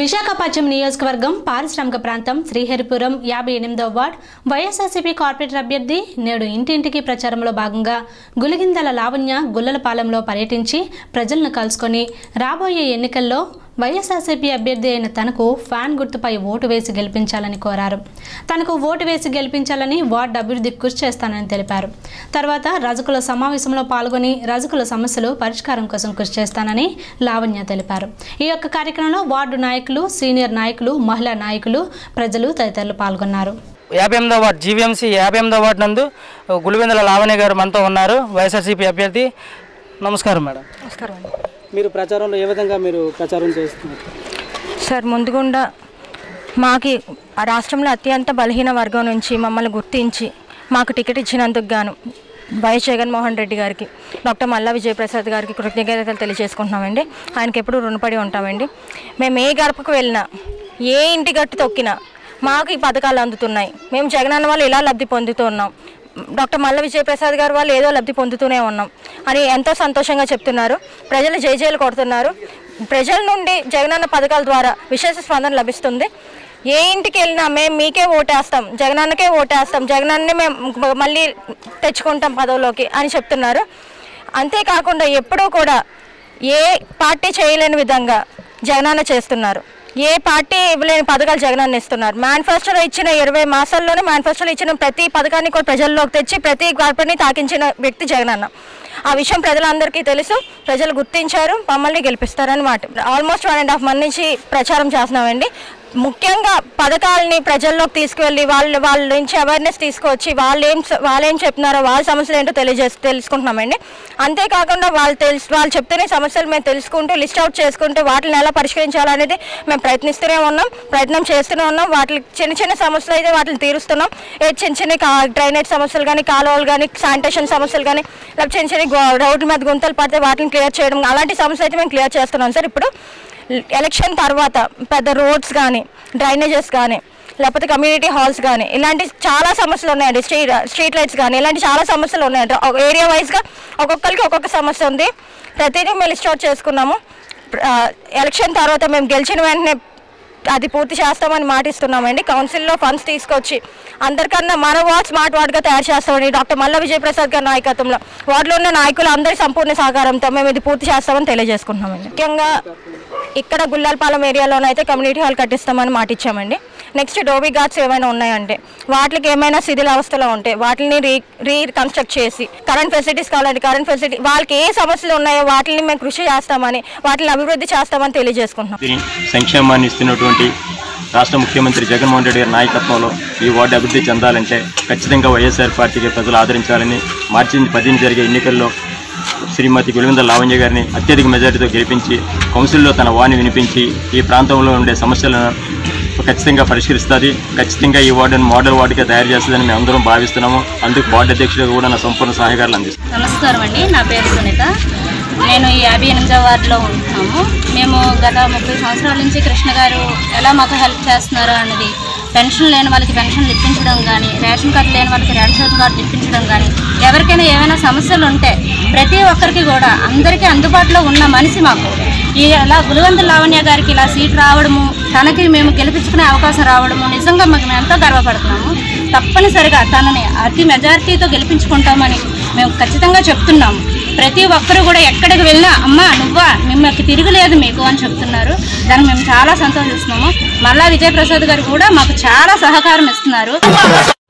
విశాఖపట్నం నియోజకవర్గం పారిశ్రామిక ప్రాంతం శ్రీహరిపురం యాభై ఎనిమిదవ వార్డ్ వైఎస్ఆర్సీపీ కార్పొరేటర్ అభ్యర్థి నేడు ఇంటింటికి ప్రచారంలో భాగంగా గులిగిందల లావణ్య గుల్లలపాలెంలో పర్యటించి ప్రజలను కలుసుకొని రాబోయే ఎన్నికల్లో వైఎస్ఆర్సీపీ అభ్యర్థి అయిన తనకు ఫ్యాన్ గుర్తుపై ఓటు వేసి గెలిపించాలని కోరారు తనకు ఓటు వేసి గెలిపించాలని వార్డు అభివృద్ధికి కృషి చేస్తానని తెలిపారు తర్వాత రజకుల సమావేశంలో పాల్గొని రజకుల సమస్యలు పరిష్కారం కోసం కృషి చేస్తానని లావణ్య తెలిపారు ఈ యొక్క కార్యక్రమంలో వార్డు నాయకులు సీనియర్ నాయకులు మహిళా నాయకులు ప్రజలు తదితరులు పాల్గొన్నారు యాభై ఎనిమిదో వార్డు జీవీఎంసీ యాభై ఎనిమిదో వార్డు నందు గులివెందుల లావణ్య గారు మనతో ఉన్నారు వైఎస్ఆర్సీపీ అభ్యర్థి నమస్కారం మేడం నమస్కారం అండి మీరు ప్రచారంలో ఏ విధంగా మీరు ప్రచారం చేస్తున్నారు సార్ ముందుగుండా మాకి ఆ రాష్ట్రంలో అత్యంత బలహీన వర్గం నుంచి మమ్మల్ని గుర్తించి మాకు టికెట్ ఇచ్చినందుకు గాను వైఎస్ జగన్మోహన్ రెడ్డి గారికి డాక్టర్ మల్లా విజయప్రసాద్ గారికి కృతజ్ఞతలు తెలియజేసుకుంటున్నామండి ఆయనకి ఎప్పుడు రుణపడి ఉంటామండి మేము ఏ గడపకు వెళ్ళినా ఏ ఇంటి గట్టు తొక్కినా మాకు ఈ పథకాలు అందుతున్నాయి మేము జగనన్న వాళ్ళు ఇలా లబ్ధి పొందుతున్నాం డాక్టర్ మల్ల విజయప్రసాద్ గారు వాళ్ళు ఏదో లబ్ధి పొందుతూనే ఉన్నాం అని ఎంతో సంతోషంగా చెప్తున్నారు ప్రజలు జైజేలు కొడుతున్నారు ప్రజల నుండి జగనన్న పథకాల ద్వారా విశేష స్పందన లభిస్తుంది ఏ ఇంటికి వెళ్ళినా మేము మీకే ఓటేస్తాం జగనన్నకే ఓటేస్తాం జగనన్నే మేము మళ్ళీ తెచ్చుకుంటాం పదవిలోకి అని చెప్తున్నారు అంతేకాకుండా ఎప్పుడూ కూడా ఏ పార్టీ చేయలేని విధంగా జగనన్న చేస్తున్నారు ఏ పార్టీ ఇవ్వలేని పథకాలు జగనన్న ఇస్తున్నారు మేనిఫెస్టోలో ఇచ్చిన ఇరవై మాసాల్లోనే మేనిఫెస్టోలో ఇచ్చిన ప్రతి పథకాన్ని కూడా ప్రజల్లోకి తెచ్చి ప్రతి కార్పొని తాకించిన వ్యక్తి జగనన్న ఆ విషయం ప్రజలందరికీ తెలుసు ప్రజలు గుర్తించారు మమ్మల్ని గెలిపిస్తారని మాట almost one and half month నుంచి ప్రచారం చేస్తున్నామండి ముఖ్యంగా పథకాలని ప్రజల్లోకి తీసుకువెళ్ళి వాళ్ళ వాళ్ళ నుంచి అవేర్నెస్ తీసుకొచ్చి వాళ్ళు ఏం వాళ్ళు ఏం చెప్తున్నారో వాళ్ళ సమస్యలు ఏంటో తెలియజేసి తెలుసుకుంటున్నామండి అంతేకాకుండా వాళ్ళు తెలుసు వాళ్ళు చెప్తున్న సమస్యలు మేము తెలుసుకుంటూ లిస్ట్ అవుట్ చేసుకుంటూ వాటిని ఎలా పరిష్కరించాలనేది మేము ప్రయత్నిస్తూనే ఉన్నాం ప్రయత్నం చేస్తూనే ఉన్నాం వాటికి చిన్న చిన్న సమస్యలు అయితే వాటిని తీరుస్తున్నాం ఏ చిన్న చిన్న కా డ్రైనేజ్ సమస్యలు కానీ కాలువలు కానీ శానిటేషన్ సమస్యలు కానీ లేకపోతే చిన్న చిన్న గో- రోడ్డు మీద గుంతలు పడితే వాటిని క్లియర్ చేయడం అలాంటి సమస్యలు అయితే మేము క్లియర్ చేస్తున్నాం సార్ ఇప్పుడు ఎలక్షన్ తర్వాత పెద్ద రోడ్స్ కానీ డ్రైనేజెస్ కానీ లేకపోతే కమ్యూనిటీ హాల్స్ కానీ ఇలాంటి చాలా సమస్యలు ఉన్నాయండి స్ట్రీట్ స్ట్రీట్ లైట్స్ కానీ ఇలాంటి చాలా సమస్యలు ఉన్నాయండి ఒక ఏరియా వైజ్గా ఒక్కొక్కరికి ఒక్కొక్క సమస్య ఉంది ప్రతిదీ మేము లిస్ట్ అవుట్ చేసుకున్నాము ఆ, ఎలక్షన్ తర్వాత మేము గెలిచిన వెంటనే అది పూర్తి చేస్తామని మాటిస్తున్నామండి కౌన్సిల్లో ఫండ్స్ తీసుకొచ్చి అందరికన్నా మన వార్డ్ స్మార్ట్ వార్డ్గా తయారు చేస్తామని డాక్టర్ మల్ల విజయప్రసాద్ గారి నాయకత్వంలో వార్డులో ఉన్న నాయకులు అందరి సంపూర్ణ సహకారంతో మేము ఇది పూర్తి చేస్తామని తెలియజేసుకుంటున్నామండి ముఖ్యంగా ఇక్కడ గుల్లాలపాలెం ఏరియాలోనైతే కమ్యూనిటీ హాల్ కట్టిస్తామని మాట ఇచ్చామండి నెక్స్ట్ డోబీ ఘాట్స్ ఏమైనా ఉన్నాయంటే వాటికి ఏమైనా శిథిలావస్థలో ఉంటే వాటిని రీ రీకన్స్ట్రక్ట్ చేసి కరెంట్ ఫెసిలిటీస్ కావాలంటే కరెంట్ ఫెసిలిటీ వాళ్ళకి ఏ సమస్యలు ఉన్నాయో వాటిని మేము కృషి చేస్తామని వాటిని అభివృద్ధి చేస్తామని తెలియజేసుకుంటున్నాం దీని సంక్షేమాన్ని ఇస్తున్నటువంటి రాష్ట్ర ముఖ్యమంత్రి జగన్మోహన్ రెడ్డి గారి నాయకత్వంలో ఈ వార్డు అభివృద్ధి చెందాలంటే ఖచ్చితంగా వైఎస్ఆర్ పార్టీకి ప్రజలు ఆదరించాలని మార్చి పదిహేను జరిగే ఎన్నికల్లో శ్రీమతి గులివింద లావణ్య గారిని అత్యధిక మెజారిటీతో గెలిపించి కౌన్సిల్లో తన వాణి వినిపించి ఈ ప్రాంతంలో ఉండే సమస్యలను ఖచ్చితంగా పరిష్కరిస్తుంది ఖచ్చితంగా ఈ వార్డును మోడల్ వార్డుగా తయారు చేస్తుందని మేము అందరం భావిస్తున్నాము అందుకు వార్డు అధ్యక్షుడిగా కూడా నా సంపూర్ణ సహాయకారులు అందిస్తాను నమస్కారం అండి నా పేరు సునీత నేను ఈ యాభై ఎనిమిదో వార్డులో ఉంటున్నాము మేము గత ముప్పై సంవత్సరాల నుంచి కృష్ణ గారు ఎలా మాకు హెల్ప్ చేస్తున్నారు అన్నది పెన్షన్ లేని వాళ్ళకి పెన్షన్లు ఇప్పించడం కానీ రేషన్ కార్డు లేని వాళ్ళకి రేషన్ కార్డు ఇప్పించడం కానీ ఎవరికైనా ఏమైనా సమస్యలు ఉంటే ప్రతి ఒక్కరికి కూడా అందరికీ అందుబాటులో ఉన్న మనిషి మాకు ఈ ఇలా గులవంత లావణ్య గారికి ఇలా సీట్ రావడము తనకి మేము గెలిపించుకునే అవకాశం రావడము నిజంగా మాకు మేము ఎంతో గర్వపడుతున్నాము తప్పనిసరిగా తనని అతి మెజారిటీతో గెలిపించుకుంటామని మేము ఖచ్చితంగా చెప్తున్నాము ప్రతి ఒక్కరు కూడా ఎక్కడికి వెళ్ళినా అమ్మ నువ్వా మిమ్మల్ని తిరగలేదు మీకు అని చెప్తున్నారు దానికి మేము చాలా సంతోషిస్తున్నాము మళ్ళా విజయప్రసాద్ గారు కూడా మాకు చాలా సహకారం ఇస్తున్నారు